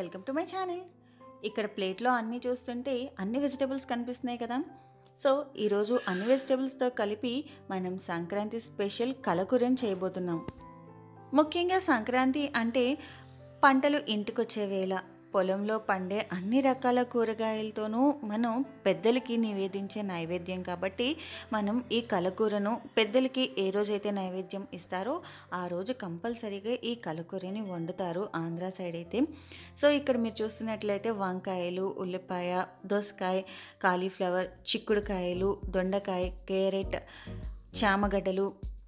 Welcome to my channel ఇక్కడ ప్లేట్లో అన్నీ చూస్తుంటే అన్ని వెజిటేబుల్స్ కనిపిస్తున్నాయి కదా సో ఈరోజు అన్ని వెజిటేబుల్స్తో కలిపి మనం సంక్రాంతి స్పెషల్ కలకూరని చేయబోతున్నాం ముఖ్యంగా సంక్రాంతి అంటే పంటలు ఇంటికొచ్చే వేళ పొలంలో పండే అన్ని రకాల కూరగాయలతోనూ మనం పెద్దలకి నివేదించే నైవేద్యం కాబట్టి మనం ఈ కలకూరను పెద్దలకి ఏ రోజైతే నైవేద్యం ఇస్తారో ఆ రోజు కంపల్సరీగా ఈ కలకూరని వండుతారు ఆంధ్ర సైడ్ అయితే సో ఇక్కడ మీరు చూస్తున్నట్లయితే వంకాయలు ఉల్లిపాయ దోసకాయ కాలీఫ్లవర్ చిక్కుడుకాయలు దొండకాయ క్యారెట్ చామగడ్డలు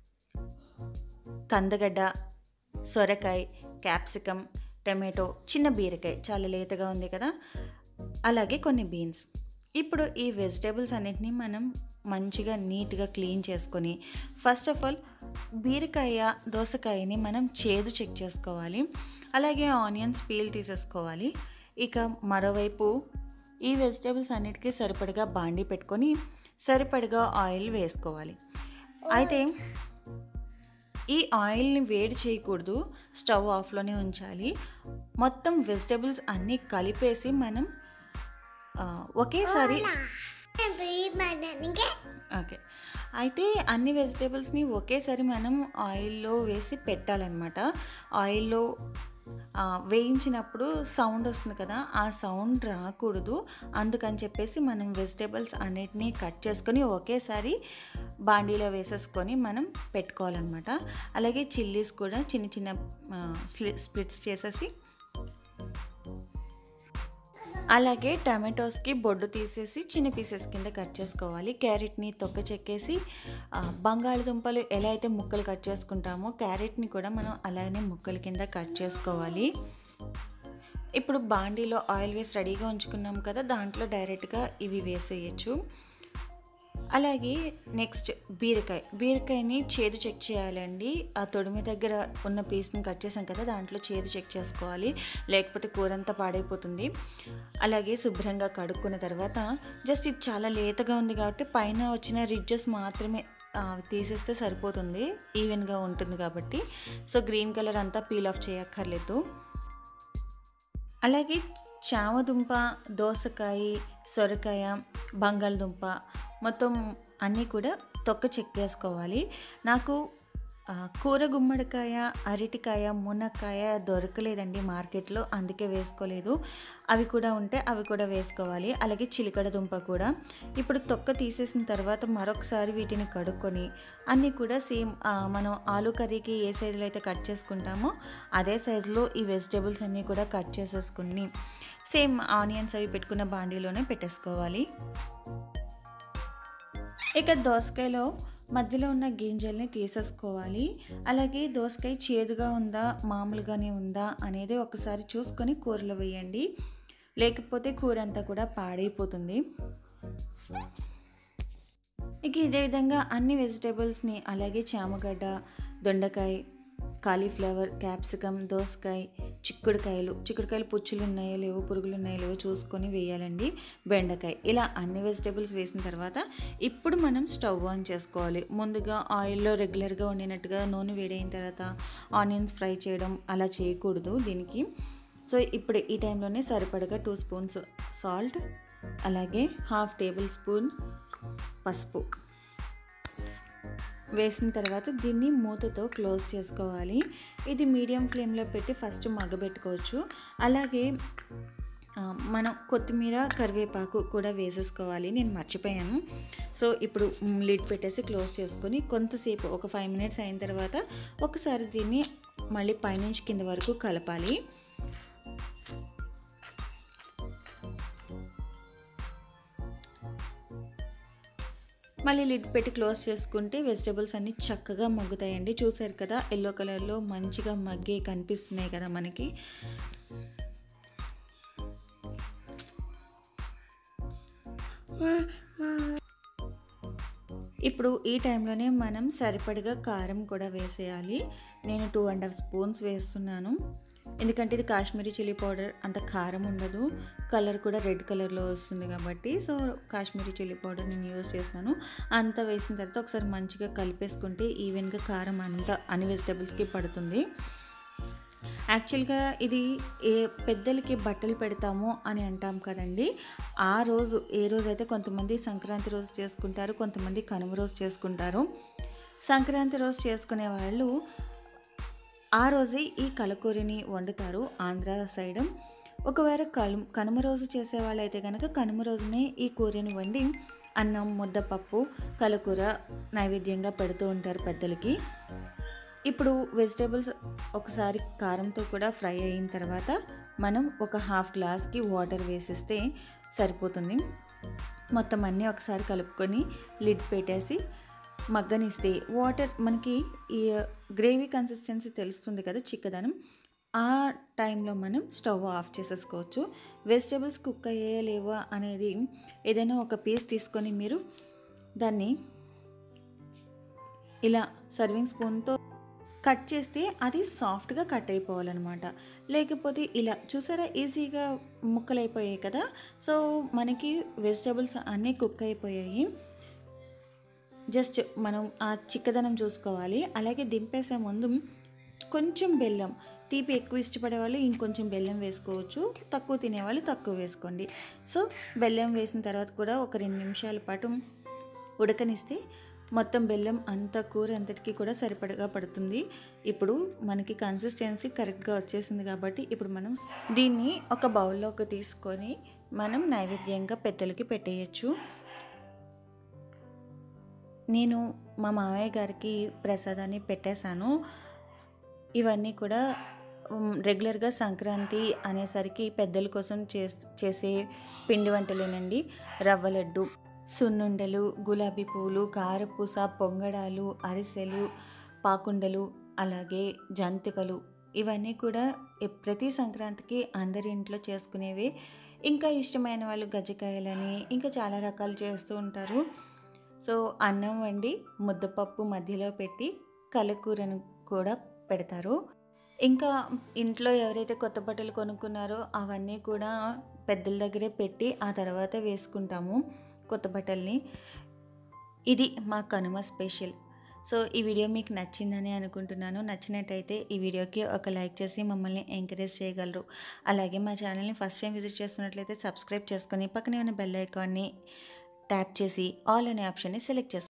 కందగడ్డ సొరకాయ క్యాప్సికమ్ టమాటో చిన్న బీరకాయ చాలా లేతగా ఉంది కదా అలాగే కొన్ని బీన్స్ ఇప్పుడు ఈ వెజిటేబుల్స్ అన్నిటిని మనం మంచిగా నీట్గా క్లీన్ చేసుకొని ఫస్ట్ ఆఫ్ ఆల్ బీరకాయ దోసకాయని మనం చేదు చెక్ చేసుకోవాలి అలాగే ఆనియన్స్ పీల్ తీసేసుకోవాలి ఇక మరోవైపు ఈ వెజిటేబుల్స్ అన్నిటికీ సరిపడగా బాండి పెట్టుకొని సరిపడగా ఆయిల్ వేసుకోవాలి అయితే ఈ ఆయిల్ని వేడి చేయకూడదు స్టవ్ ఆఫ్లోనే ఉంచాలి మొత్తం వెజిటేబుల్స్ అన్నీ కలిపేసి మనం ఆ, ఒకేసారి ఓకే అయితే అన్ని వెజిటేబుల్స్ని ఒకేసారి మనం ఆయిల్లో వేసి పెట్టాలన్నమాట ఆయిల్లో ఆ, వేయించినప్పుడు సౌండ్ వస్తుంది కదా ఆ సౌండ్ రాకూడదు అందుకని చెప్పేసి మనం వెజిటేబుల్స్ అన్నిటినీ కట్ చేసుకొని ఒకేసారి బాండీలో వేసేసుకొని మనం పెట్టుకోవాలన్నమాట అలాగే చిల్లీస్ కూడా చిన్న చిన్న ఆ, స్లి- స్ప్లిట్స్ చేసేసి అలాగే టమాటోస్కి బొడ్డు తీసేసి చిన్న పీసెస్ కింద కట్ చేసుకోవాలి క్యారెట్ని తొక్క చెక్కేసి ఆ, బంగాళదుంపలు ఎలా అయితే ముక్కలు కట్ చేసుకుంటామో క్యారెట్ని కూడా మనం అలానే ముక్కల కింద కట్ చేసుకోవాలి ఇప్పుడు బాండీలో ఆయిల్ వేసి రెడీగా ఉంచుకున్నాం కదా దాంట్లో డైరెక్ట్గా ఇవి వేసేయచ్చు అలాగే నెక్స్ట్ బీరకాయ బీరకాయని చేదు చెక్ చేయాలండి ఆ తొడిమి దగ్గర ఉన్న పీస్ని కట్ చేసాం కదా దాంట్లో చేదు చెక్ చేసుకోవాలి లేకపోతే కూర అంతా పాడైపోతుంది అలాగే శుభ్రంగా కడుక్కున్న తర్వాత జస్ట్ ఇది చాలా లేతగా ఉంది కాబట్టి పైన వచ్చిన రిడ్జెస్ మాత్రమే ఆ, తీసేస్తే సరిపోతుంది ఈవెన్గా ఉంటుంది కాబట్టి సో గ్రీన్ కలర్ అంతా పీల్ ఆఫ్ చేయక్కర్లేదు అలాగే చామదుంప దోసకాయ సొరకాయ బంగాళదుంప మొత్తం అన్నీ కూడా తొక్క చెక్ చేసుకోవాలి నాకు ఆ, కూర గుమ్మడికాయ అరటికాయ మునక్కాయ దొరకలేదండి మార్కెట్లో అందుకే వేసుకోలేదు అవి కూడా ఉంటే అవి కూడా వేసుకోవాలి అలాగే చిలికడ దుంప కూడా ఇప్పుడు తొక్క తీసేసిన తర్వాత మరొకసారి వీటిని కడుక్కొని అన్నీ కూడా సేమ్ ఆ, మనం ఆలు కర్రీకి ఏ సైజులో అయితే కట్ చేసుకుంటామో అదే సైజులో ఈ వెజిటేబుల్స్ అన్నీ కూడా కట్ చేసేసుకుని సేమ్ ఆనియన్స్ అవి పెట్టుకున్న బాండీలోనే పెట్టేసుకోవాలి ఇక దోసకాయలో మధ్యలో ఉన్న గింజల్ని తీసేసుకోవాలి అలాగే దోసకాయ చేదుగా ఉందా మామూలుగానే ఉందా అనేది ఒకసారి చూసుకొని కూరలో వేయండి లేకపోతే కూర అంతా కూడా పాడైపోతుంది ఇక ఇదే విధంగా అన్ని వెజిటేబుల్స్ని అలాగే చామగడ్డ దొండకాయ కాలీఫ్లవర్ క్యాప్సికమ్ దోసకాయ చిక్కుడుకాయలు చిక్కుడుకాయలు పుచ్చులు ఉన్నాయో లేవో పురుగులు ఉన్నాయో లేవో చూసుకొని వేయాలండి బెండకాయ ఇలా అన్ని వెజిటేబుల్స్ వేసిన తర్వాత ఇప్పుడు మనం స్టవ్ ఆన్ చేసుకోవాలి ముందుగా ఆయిల్లో రెగ్యులర్గా వండినట్టుగా నూనె వేడైన తర్వాత ఆనియన్స్ ఫ్రై చేయడం అలా చేయకూడదు దీనికి సో ఇప్పుడు ఈ టైంలోనే సరిపడగా టూ స్పూన్స్ సాల్ట్ అలాగే హాఫ్ టేబుల్ స్పూన్ పసుపు వేసిన తర్వాత దీన్ని మూతతో క్లోజ్ చేసుకోవాలి ఇది మీడియం ఫ్లేమ్లో పెట్టి ఫస్ట్ మగ్గబెట్టుకోవచ్చు అలాగే ఆ, మనం కొత్తిమీర కరివేపాకు కూడా వేసేసుకోవాలి నేను మర్చిపోయాను సో ఇప్పుడు లిడ్ పెట్టేసి క్లోజ్ చేసుకొని కొంతసేపు ఒక ఫైవ్ మినిట్స్ అయిన తర్వాత ఒకసారి దీన్ని మళ్ళీ పైనుంచి కింద వరకు కలపాలి మళ్ళీ లిడ్ పెట్టి క్లోజ్ చేసుకుంటే వెజిటేబుల్స్ అన్నీ చక్కగా మగ్గుతాయండి చూసారు కదా ఎల్లో కలర్లో మంచిగా మగ్గి కనిపిస్తున్నాయి కదా మనకి ఇప్పుడు ఈ టైంలోనే మనం సరిపడగా కారం కూడా వేసేయాలి నేను టూ అండ్ హాఫ్ స్పూన్స్ వేస్తున్నాను ఎందుకంటే ఇది కాశ్మీరీ చిల్లీ పౌడర్ అంత కారం ఉండదు కలర్ కూడా రెడ్ కలర్లో వస్తుంది కాబట్టి సో కాశ్మీరీ చిల్లీ పౌడర్ నేను యూజ్ చేస్తున్నాను అంతా వేసిన తర్వాత ఒకసారి మంచిగా కలిపేసుకుంటే ఈవెన్గా కారం అంతా అన్ని వెజిటేబుల్స్కి పడుతుంది యాక్చువల్‌గా ఇది ఏ పెద్దలకి బట్టలు పెడతాము అని అంటాం కదండీ! ఆ రోజు ఏ రోజైతే కొంతమంది సంక్రాంతి రోజు చేసుకుంటారు. కొంతమంది కనుమ రోజు చేసుకుంటారు. సంక్రాంతి రోజు చేసుకునే వాళ్ళు ఆ రోజే ఈ కలకూరని వండుతారు ఆంధ్ర సైడు. ఒకవేళ కలు కనుమ రోజు చేసేవాళ్ళైతే గనక కనుమ రోజునే ఈ కూరని వండి అన్నం, ముద్దపప్పు, కలకూర నైవేద్యంగా పెడుతూ ఉంటారు పెద్దలకి. ఇప్పుడు వెజిటబుల్స్ ఒకసారి కారంతో కూడా ఫ్రై అయిన తర్వాత మనం ఒక హాఫ్ గ్లాస్‌కి వాటర్ వేసేస్తే సరిపోతుంది. మొత్తం అన్నీ ఒకసారి కలుపుకొని లిడ్ పెట్టేసి మగ్గనిస్తే వాటర్ మనకి ఈ గ్రేవీ కన్సిస్టెన్సీ తెలుస్తుంది కదా! చిక్కదనం. ఆ టైంలో మనం స్టవ్ ఆఫ్ చేసేసుకోవచ్చు. వెజిటబుల్స్ కుక్ అయ్యాయా లేవా అనేది ఏదైనా ఒక పీస్ తీసుకొని మీరు దాన్ని ఇలా సర్వింగ్ స్పూన్‌తో కట్ చేస్తే అది సాఫ్ట్‌గా కట్ అయిపోవాలనమాట. లేకపోతే ఇలా చూసారా ఈజీగా ముక్కలైపోయాయి కదా! సో, మనకి వెజిటబుల్స్ అన్నీ కుక్ అయిపోయాయి. జస్ట్ మనం ఆ చిక్కదనం చూసుకోవాలి. అలాగే దింపేసే ముందు కొంచెం బెల్లం తీపి ఎక్కువ ఇష్టపడేవాళ్ళు ఇంకొంచెం బెల్లం వేసుకోవచ్చు. తక్కువ తినేవాళ్ళు తక్కువ వేసుకోండి. సో, బెల్లం వేసిన తర్వాత కూడా ఒక 2 నిమిషాల పాటు ఉడకనిస్తే మొత్తం బెల్లం అంతా కూర అంతటికి కూడా సరిపడగా పడుతుంది. ఇప్పుడు మనకి కన్సిస్టెన్సీ కరెక్ట్‌గా వచ్చేసింది కాబట్టి ఇప్పుడు మనం దీన్ని ఒక బౌల్‌లోకి తీసుకొని మనం నైవేద్యంగా పెద్దలకి పెట్టేయొచ్చు. నేను మా మామయ్య గారికి ప్రసాదాన్ని పెట్టేశాను. ఇవన్నీ కూడా హ్మ్, రెగ్యులర్‌గా సంక్రాంతి అనేసరికి పెద్దల కోసం చేస్ చేసే పిండి వంటలేనండి. రవ్వ లడ్డు, సున్నుండలు, గులాబీ పువ్వులు, కారపూస, పొంగడాలు, అరిసెలు, పాకుండలు, అలాగే జంతికలు ఇవన్నీ కూడా ఎ ప్రతి సంక్రాంతికి అందరి ఇంట్లో చేసుకునేవే. ఇంకా ఇష్టమైన వాళ్ళు గజ్జికాయలని ఇంకా చాలా రకాలు చేస్తూ ఉంటారు. సో, అన్నం వండి ముద్దపప్పు మధ్యలో పెట్టి కలకూరను కూడా పెడతారు. ఇంకా ఇంట్లో ఎవరైతే కొత్త బట్టలు కొనుక్కున్నారో అవన్నీ కూడా పెద్దల దగ్గరే పెట్టి ఆ తర్వాత వేసుకుంటాము కొత్త బట్టల్ని. ఇది మా కనుమ స్పెషల్. సో, ఈ వీడియో మీకు నచ్చిందని అనుకుంటున్నాను. నచ్చినట్టయితే ఈ వీడియోకి ఒక లైక్ చేసి మమ్మల్ని ఎంకరేజ్ చేయగలరు. అలాగే మా ఛానల్‌ని ఫస్ట్ టైం విజిట్ చేస్తున్నట్లయితే సబ్స్క్రైబ్ చేసుకొని పక్కనే ఉన్న బెల్ ఐకాన్‌ని ట్యాప్ చేసి ఆల్ అనే ఆప్షన్‌ని సెలెక్ట్ చేసుకోండి.